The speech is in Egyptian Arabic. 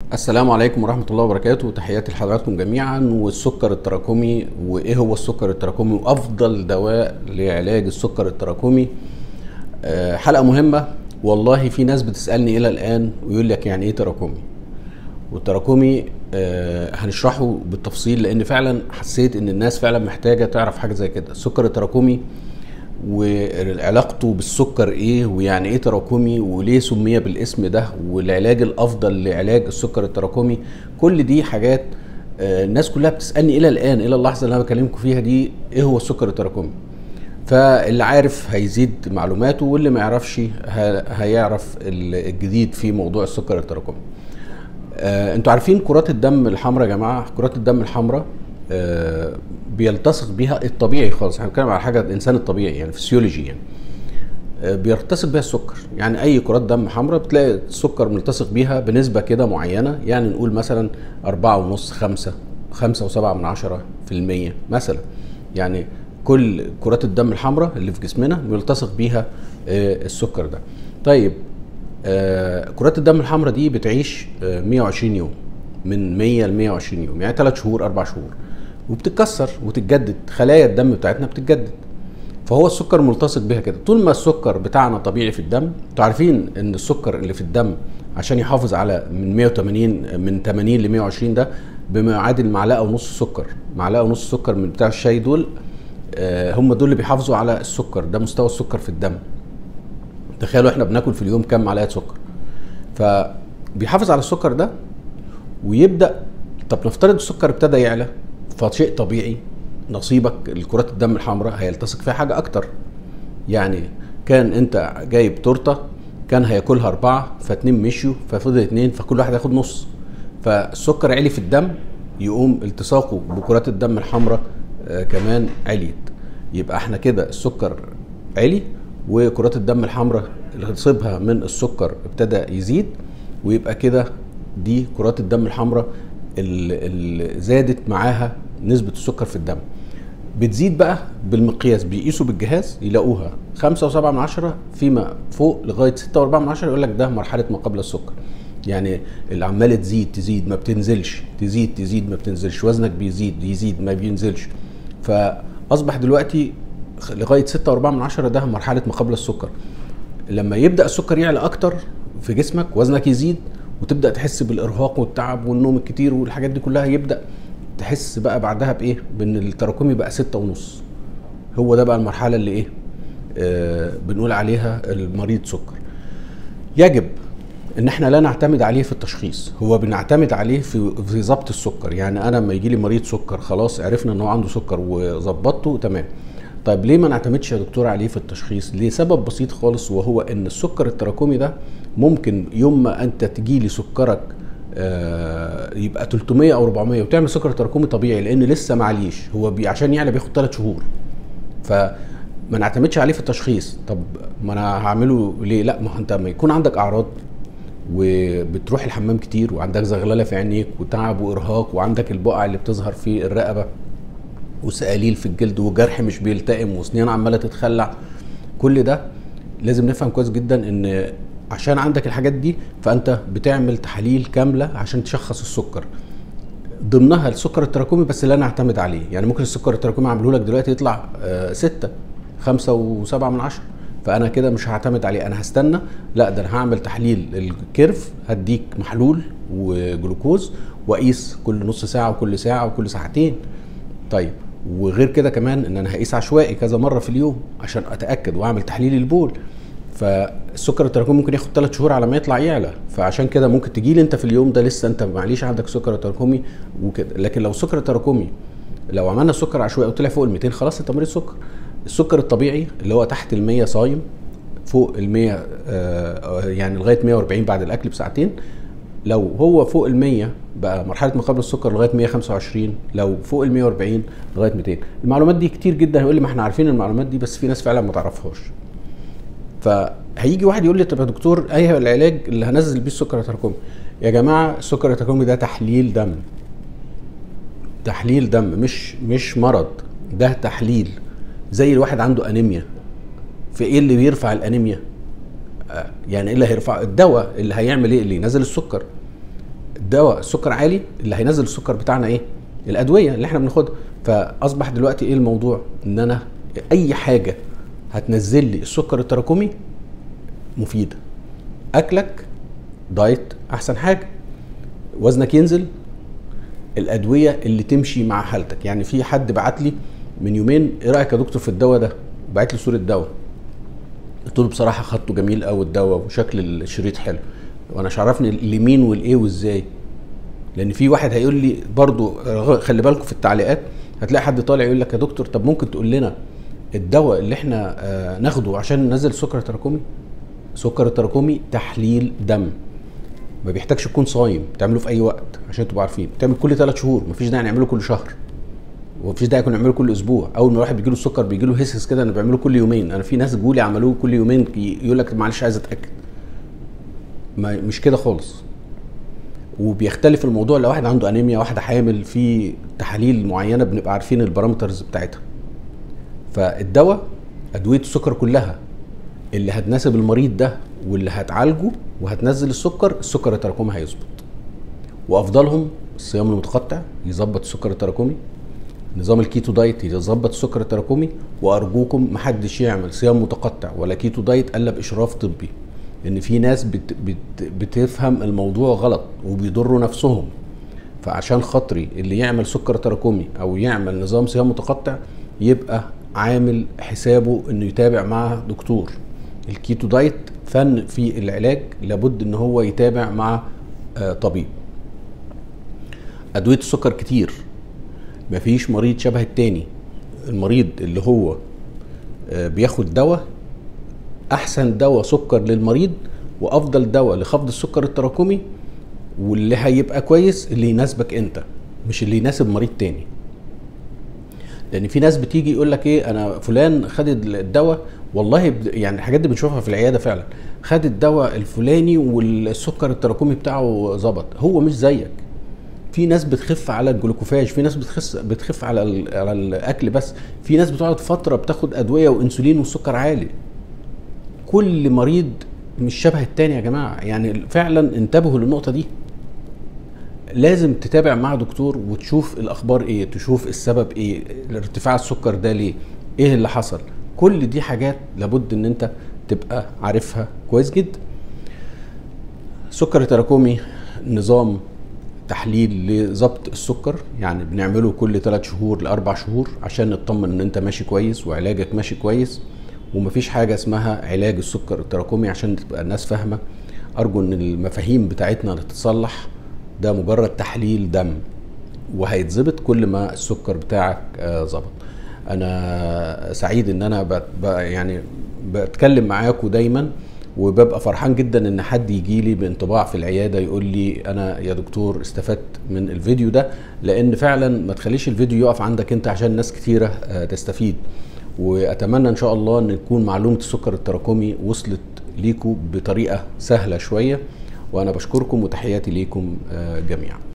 السلام عليكم ورحمة الله وبركاته تحياتي لحضراتكم جميعا والسكر التراكمي وإيه هو السكر التراكمي وأفضل دواء لعلاج السكر التراكمي آه، حلقة مهمة والله في ناس بتسألني إلى الآن ويقول لك يعني إيه تراكمي والتراكمي آه، هنشرحه بالتفصيل لأن فعلا حسيت إن الناس فعلا محتاجة تعرف حاجة زي كده السكر التراكمي وعلاقته بالسكر ايه ويعني ايه تراكمي وليه سمي بالاسم ده والعلاج الافضل لعلاج السكر التراكمي كل دي حاجات آه، الناس كلها بتسالني الى الان الى اللحظه اللي انا بكلمكم فيها دي ايه هو السكر التراكمي فاللي عارف هيزيد معلوماته واللي ما يعرفش ه- هيعرف الجديد في موضوع السكر التراكمي آه، انتوا عارفين كرات الدم الحمراء يا جماعه كرات الدم الحمراء آه، بيلتصق بيها الطبيعي خالص احنا بنتكلم على حاجه الانسان الطبيعي يعني فسيولوجي يعني آه، بيلتصق بيها السكر يعني اي كرات دم حمراء بتلاقي السكر ملتصق بيها بنسبه كده معينه يعني نقول مثلا أربعة ونص خمسة خمسة وسبعة من عشرة في المية مثلا يعني كل كرات الدم الحمراء اللي في جسمنا بيلتصق بيها آه، السكر ده طيب آه، كرات الدم الحمراء دي بتعيش آه، 120 يوم من 100 ل 120 يوم يعني 3 شهور 4 شهور وبتتكسر وتتجدد خلايا الدم بتاعتنا بتتجدد فهو السكر ملتصق بيها كده طول ما السكر بتاعنا طبيعي في الدم انتوا عارفين ان السكر اللي في الدم عشان يحافظ على من 180 من 80 ل 120 ده بما يعادل معلقه ونص سكر معلقه ونص سكر من بتاع الشاي دول آه، هم دول اللي بيحافظوا على السكر ده مستوى السكر في الدم تخيلوا احنا بناكل في اليوم كام معلقه سكر فبيحافظ على السكر ده ويبدا طب نفترض السكر ابتدى يعلى فشيء طبيعي نصيبك الكرات الدم الحمراء هيلتصق فيها حاجه اكتر يعني كان انت جايب تورته كان هياكلها اربعه فاتنين مشيوا ففضل اتنين فكل واحد ياخد نص فالسكر عالي في الدم يقوم التصاقه بكرات الدم الحمراء آه كمان عليت يبقى احنا كده السكر عالي وكرات الدم الحمراء اللي تصيبها من السكر ابتدى يزيد ويبقى كده دي كرات الدم الحمراء اللي اللي زادت معاها نسبة السكر في الدم بتزيد بقى بالمقياس بيقيسوا بالجهاز يلاقوها خمسة وسبعة من عشرة فيما فوق لغاية ستة وأربعة من عشرة يقول لك ده مرحلة ما قبل السكر يعني اللي عمالة تزيد تزيد ما بتنزلش تزيد تزيد ما بتنزلش وزنك بيزيد يزيد ما بينزلش فأصبح دلوقتي خ- لغاية ستة وأربعة من عشرة ده مرحلة ما قبل السكر لما يبدا السكر يعلى اكتر في جسمك وزنك يزيد وتبدا تحس بالارهاق والتعب والنوم الكتير والحاجات دي كلها يبدا تحس بقى بعدها بايه بان التراكمي بقى ستة ونص هو ده بقى المرحله اللي ايه آه بنقول عليها المريض سكر يجب ان احنا لا نعتمد عليه في التشخيص هو بنعتمد عليه في في ضبط السكر يعني انا لما يجي لي مريض سكر خلاص عرفنا ان هو عنده سكر وظبطته تمام طيب ليه ما نعتمدش يا دكتور عليه في التشخيص لسبب بسيط خالص وهو ان السكر التراكمي ده ممكن يوم ما انت تجي لي سكرك آه، يبقى 300 او 400 وتعمل سكر تراكمي طبيعي لان لسه معليش هو بي عشان يعلى بياخد 3 شهور فما نعتمدش عليه في التشخيص طب ما انا هعمله ليه لا ما هو انت لما يكون عندك اعراض وبتروح الحمام كتير وعندك زغلله في عينيك وتعب وارهاق وعندك البقع اللي بتظهر في الرقبه وسقاليل في الجلد وجرح مش بيلتئم وسنين عماله تتخلع كل ده لازم نفهم كويس جدا ان عشان عندك الحاجات دي فانت بتعمل تحاليل كامله عشان تشخص السكر ضمنها السكر التراكمي بس لا نعتمد عليه يعني ممكن السكر التراكمي عامله لك دلوقتي يطلع آه، ستة خمسة وسبعة من عشرة فأنا كده مش هعتمد عليه أنا هستنى لا ده أنا هعمل تحليل الكيرف هديك محلول وجلوكوز وأقيس كل نص ساعة وكل ساعة وكل ساعتين طيب وغير كده كمان ان انا هقيس عشوائي كذا مره في اليوم عشان اتاكد واعمل تحليل البول فالسكر التراكمي ممكن ياخد 3 شهور على ما يطلع يعلى فعشان كده ممكن تجي لي انت في اليوم ده لسه انت معليش عندك سكر تراكمي وكده لكن لو السكر التراكمي لو عملنا سكر عشوائي وطلع فوق ال 200 خلاص انت مريض سكر السكر الطبيعي اللي هو تحت ال 100 صايم فوق ال 100 آه، آه، يعني لغايه 140 بعد الاكل بساعتين لو هو فوق ال 100 بقى مرحله ما قبل السكر لغايه 125 لو فوق ال 140 لغايه 200 المعلومات دي كتير جدا هيقول لي ما احنا عارفين المعلومات دي بس في ناس فعلا ما تعرفهاش فهيجي واحد يقول لي طب يا دكتور ايه العلاج اللي هنزل بيه السكر التراكمي يا جماعه السكر التراكمي ده تحليل دم تحليل دم مش مش مرض ده تحليل زي الواحد عنده انيميا في ايه اللي بيرفع الانيميا آه، يعني ايه اللي هيرفع الدواء اللي هيعمل ايه اللي ينزل السكر الدواء السكر عالي اللي هينزل السكر بتاعنا ايه الادويه اللي احنا بناخدها فاصبح دلوقتي ايه الموضوع ان انا اي حاجه هتنزل لي السكر التراكمي مفيده اكلك دايت احسن حاجه وزنك ينزل الادويه اللي تمشي مع حالتك يعني في حد بعت لي من يومين ايه رايك يا دكتور في الدواء ده بعت لي صوره دواء قلت له بصراحه خدته جميل قوي الدواء وشكل الشريط حلو وانا مش عرفني لمين والايه وازاي لان في واحد هيقول لي برضو خلي بالكم في التعليقات هتلاقي حد طالع يقول لك يا دكتور طب ممكن تقول لنا الدواء اللي احنا آه ناخده عشان ننزل السكر التراكمي سكر التراكمي تحليل دم ما بيحتاجش تكون صايم تعمله في اي وقت عشان تبقوا عارفين تعمل كل ثلاث شهور مفيش داعي نعمله كل شهر ومفيش داعي يكون نعمله كل اسبوع اول ما الواحد بيجي له السكر بيجي له هسس كده انا بعمله كل يومين انا في ناس جولي عملوه كل يومين يقول لك معلش عايز اتاكد ما مش كده خالص وبيختلف الموضوع لو واحد عنده انيميا واحده حامل في تحاليل معينه بنبقى عارفين البارامترز بتاعتها فالدواء ادويه السكر كلها اللي هتناسب المريض ده واللي هتعالجه وهتنزل السكر السكر التراكمي هيظبط وافضلهم الصيام المتقطع يظبط السكر التراكمي نظام الكيتو دايت يظبط السكر التراكمي وارجوكم محدش يعمل صيام متقطع ولا كيتو دايت الا باشراف طبي لان في ناس بت بت بتفهم الموضوع غلط وبيضروا نفسهم فعشان خاطري اللي يعمل سكر تراكمي او يعمل نظام صيام متقطع يبقى عامل حسابه انه يتابع مع دكتور الكيتو دايت فن في العلاج لابد ان هو يتابع مع طبيب ادويه السكر كتير مفيش مريض شبه التاني المريض اللي هو بياخد دواء احسن دواء سكر للمريض وافضل دواء لخفض السكر التراكمي واللي هيبقى كويس اللي يناسبك انت مش اللي يناسب مريض تاني لان في ناس بتيجي يقول لك ايه انا فلان خد الدواء والله يعني الحاجات دي بنشوفها في العياده فعلا خد الدواء الفلاني والسكر التراكمي بتاعه ظبط هو مش زيك في ناس بتخف على الجلوكوفاج في ناس بتخس بتخف على على الاكل بس في ناس بتقعد فتره بتاخد ادويه وانسولين والسكر عالي كل مريض مش شبه التاني يا جماعه يعني فعلا انتبهوا للنقطه دي لازم تتابع مع دكتور وتشوف الاخبار ايه تشوف السبب ايه ارتفاع السكر ده ليه ايه اللي حصل كل دي حاجات لابد ان انت تبقى عارفها كويس جدا سكر تراكمي نظام تحليل لضبط السكر يعني بنعمله كل 3 شهور لاربع شهور عشان نطمن ان انت ماشي كويس وعلاجك ماشي كويس ومفيش حاجه اسمها علاج السكر التراكمي عشان تبقى الناس فاهمه ارجو ان المفاهيم بتاعتنا تتصلح ده مجرد تحليل دم وهيتظبط كل ما السكر بتاعك ظبط انا سعيد ان انا بت يعني بتكلم معاكم دايما وببقى فرحان جدا ان حد يجي لي بانطباع في العياده يقول لي انا يا دكتور استفدت من الفيديو ده لان فعلا ما تخليش الفيديو يقف عندك انت عشان ناس كتيره تستفيد واتمنى ان شاء الله ان تكون معلومه السكر التراكمي وصلت ليكم بطريقه سهله شويه وانا بشكركم وتحياتي ليكم جميعا